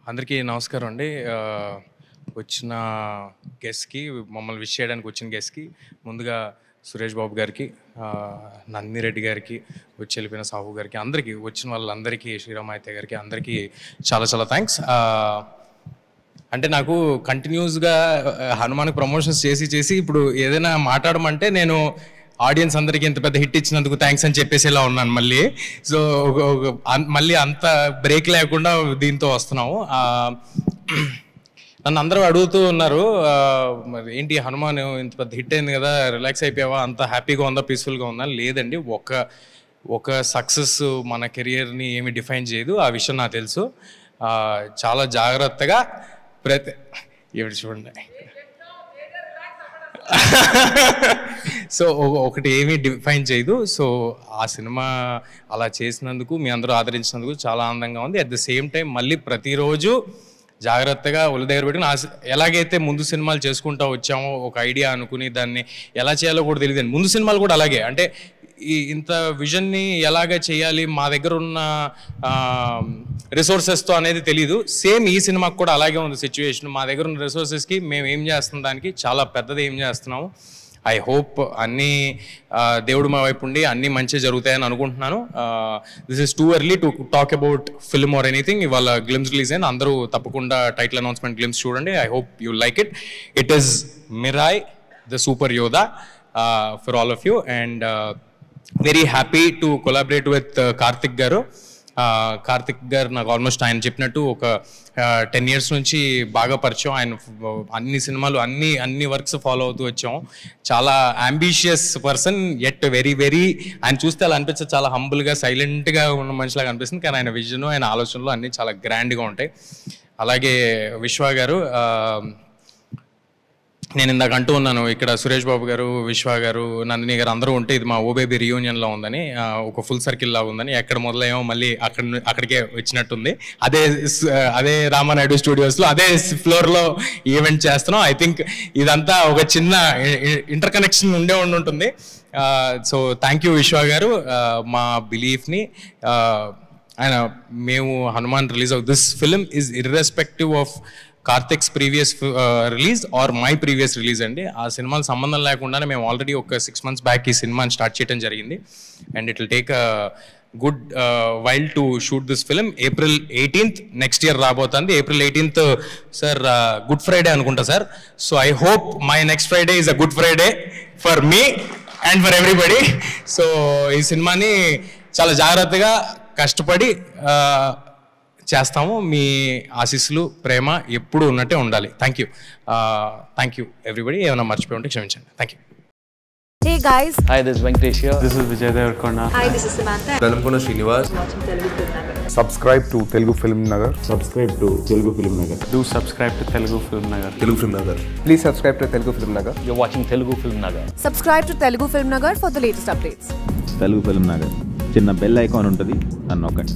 అందరికీ నమస్కారం అండి ఆ, వచ్చిన గెస్ట్కి మమ్మల్ని విష్ చేయడానికి వచ్చిన గెస్ట్కి ముందుగా సురేష్ బాబు గారికి ఆ, నందిని రెడ్డి గారికి వచ్చి వెళ్ళిపోయిన సాహు గారికి అందరికీ వచ్చిన వాళ్ళందరికీ శ్రీరామాయత్య గారికి అందరికీ చాలా చాలా థ్యాంక్స్ అంటే నాకు కంటిన్యూస్గా హనుమాన్కి ప్రమోషన్స్ చేసి చేసి ఇప్పుడు ఏదైనా మాట్లాడమంటే నేను ఆడియన్స్ అందరికీ ఇంత పెద్ద హిట్ ఇచ్చినందుకు థ్యాంక్స్ అని చెప్పేసి ఇలా ఉన్నాను మళ్ళీ సో ఒక- ఒక- అన్- మళ్ళీ అంత బ్రేక్ లేకుండా దీంతో వస్తున్నాము ఆ, నన్ను అందరూ అడుగుతూ ఉన్నారు ఆ, మరి ఏంటి హనుమాన్ ఇంత పెద్ద హిట్ అయింది కదా రిలాక్స్ అయిపోయావా అంత హ్యాపీగా ఉందా పీస్ఫుల్గా ఉందా లేదండి ఒక ఒక సక్సెస్ మన కెరియర్ని ఏమి డిఫైన్ చేయదు ఆ విషయం నాకు తెలుసు ఆ, చాలా జాగ్రత్తగా ప్రతి ఇవి చూడండి సో ఒక- ఒకటి ఏమీ డిఫైన్ చేయదు సో ఆ సినిమా అలా చేసినందుకు మీ అందరూ ఆదరించినందుకు చాలా ఆనందంగా ఉంది అట్ ద సేమ్ టైం మళ్ళీ ప్రతిరోజు జాగ్రత్తగా ఒళ్ళ దగ్గర పెట్టుకుని ఆ సి- ఎలాగైతే ముందు సినిమాలు చేసుకుంటా వచ్చామో ఒక ఐడియా అనుకుని దాన్ని ఎలా చేయాలో కూడా తెలియదు ముందు సినిమాలు కూడా అలాగే అంటే ఈ ఇంత విజన్ని ఎలాగ చేయాలి మా దగ్గర ఉన్న రిసోర్సెస్తో అనేది తెలియదు సేమ్ ఈ సినిమాకి కూడా అలాగే ఉంది సిచ్యువేషన్ మా దగ్గర ఉన్న రిసోర్సెస్కి మేము ఏం చేస్తున్న దానికి చాలా పెద్దది ఏం చేస్తున్నాము ఐ హోప్ అన్నీ ఆ, దేవుడు మా వైపు ఉండి అన్నీ మంచి జరుగుతాయని అనుకుంటున్నాను this is too early to talk about film or anything ఇవాళ గ్లిమ్స్ రిలీజ్ అయింది అందరూ తప్పకుండా టైటిల్ అనౌన్స్మెంట్ గ్లిమ్స్ చూడండి I hope you like it it is Mirai the super Yodha for all of you and very happy to collaborate with Karthik garu Uh, Karthik గారు నాకు almost ఆయన చెప్పినట్టు ఒక టెన్ ఇయర్స్ నుంచి బాగా పరిచయం ఆయన ఫ్- అన్ని సినిమాలు అన్ని అన్ని వర్క్స్ ఫాలో అవుతూ వచ్చాం చాలా ambitious person at very very ఆయన చూస్తే అలా అనిపించదు చాలా హంబుల్గా సైలెంట్గా ఉన్న మనిషిలాగా అనిపిస్తుంది కానీ ఆయన విజన్ ఆయన ఆలోచనలు అన్నీ చాలా గ్రాండ్గా ఉంటాయి అలాగే విశ్వ గారు uh, నేను ఇందాక అంటూ ఉన్నాను ఇక్కడ సురేష్ బాబు గారు విశ్వ గారు నందిని గారు అందరూ ఉంటే ఇది మా ఓబేబీ రియూనియన్లో ఉందని ఆ, ఒక ఫుల్ సర్కిల్ లాగా ఉందని ఎక్కడ మొదలయ్యామో మళ్ళీ అక్కడ ను- అక్కడికే వచ్చినట్టుంది అదే స్- అదే రామానాయుడు స్టూడియోస్లో అదే ఫ్లోర్లో ఈవెంట్ చేస్తున్నాం ఐ థింక్ ఇదంతా ఒక చిన్న ఇంటర్ కనెక్షన్ ఉండే ఉండి ఉంటుంది సో థ్యాంక్ యూ విశ్వ గారు ఆ, మా బిలీఫ్ని ఆయన మేము Hanuman release of this film is irrespective of Karthik's previous release or my previous release అండి ఆ సినిమాలు సంబంధం లేకుండానే మేము ఆల్రెడీ ఒక సిక్స్ మంత్స్ బ్యాక్ ఈ సినిమాని స్టార్ట్ చేయడం జరిగింది and it will take a good while to shoot this film April eighteenth next year రాబోతుంది April eighteenth sir good Friday అనుకుంటా sir so I hope my next Friday is a good Friday for me and for everybody so ఈ సినిమాని చాలా జాగ్రత్తగా కష్టపడి ఆ, చేస్తాము మీ ఆశీస్సులు ప్రేమ ఎప్పుడు ఉన్నట్టే ఉండాలి thank you thank you everybody ఏమైనా మర్చిపోయి ఉంటే క్షమించండి thank you Hey guys, Hi, this is Venkatesh here. This is Vijay Devarkonda. hi, this is Samantha. Velankonda Srinivas subscribe to Telugu Film Nagar. subscribe to Telugu Film Nagar. Do subscribe to Telugu Film Nagar. Telugu film Nagar Please subscribe to Telugu Film Nagar. You're watching Telugu Film Nagar. Subscribe to Telugu Film Nagar for the latest updates. Telugu film Nagar చిన్న bell icon ఉంటుంది అని నొక్కండి